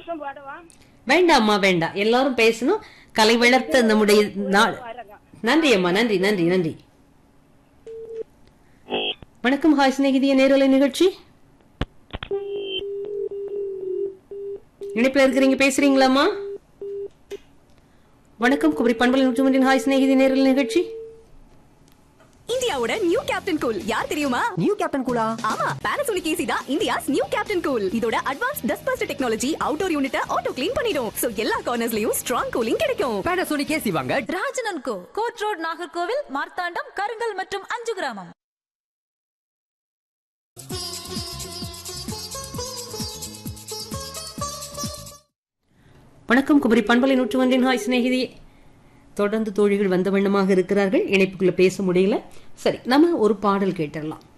வருஷம் பாடவா வேண்டாம்மா வேண்டாம் எல்லாரும் பேசணும் கலை வளர்த்த நம்முடைய நாள் வரங்க நன்றி அம்மா நன்றி நன்றி நன்றி வணக்கம் ஹாய் சிநேகிதிய நேரலை நிகழ்ச்சி இணைப்பில் இருக்கிறீங்க பேசுறீங்களாம்மா வணக்கம் குமரி பண்பலை நூற்றி மூன்றின் ஹாய் சிநேகிதி நேரலை நிகழ்ச்சி இந்தியாவோட நியூ கேப்டன் கூல் யார் தெரியுமா நியூ கேப்டன் கூலா ஆமா பானாசோனிக் ஏசி தான் இந்தியாஸ் நியூ கேப்டன் கூல் இதோட advance dust bust technology outdoor யூனிட்ட ஆட்டோ க்ளீன் பண்ணிடும் சோ எல்லா கார்னர்ஸ்லயும் ஸ்ட்ராங் கூலிங் கிடைக்கும் பேனாசோனிக் ஏசி வாங்க ராஜனன் கோ கோட் ரோட் நாகர்கோவில் மார்த்தாண்டம் கருங்கல் மற்றும் அஞ்சு கிராமம் வணக்கம் குமரி பண்பலை நூற்று ஒன்றின் ஹாய் சிநேகிதி தொடர்ந்து தோழிகள் வந்த வண்ணமாக இருக்கிறார்கள் இணைப்புக்குள்ள பேச முடியல சரி நம்ம ஒரு பாடல் கேட்டுடலாம்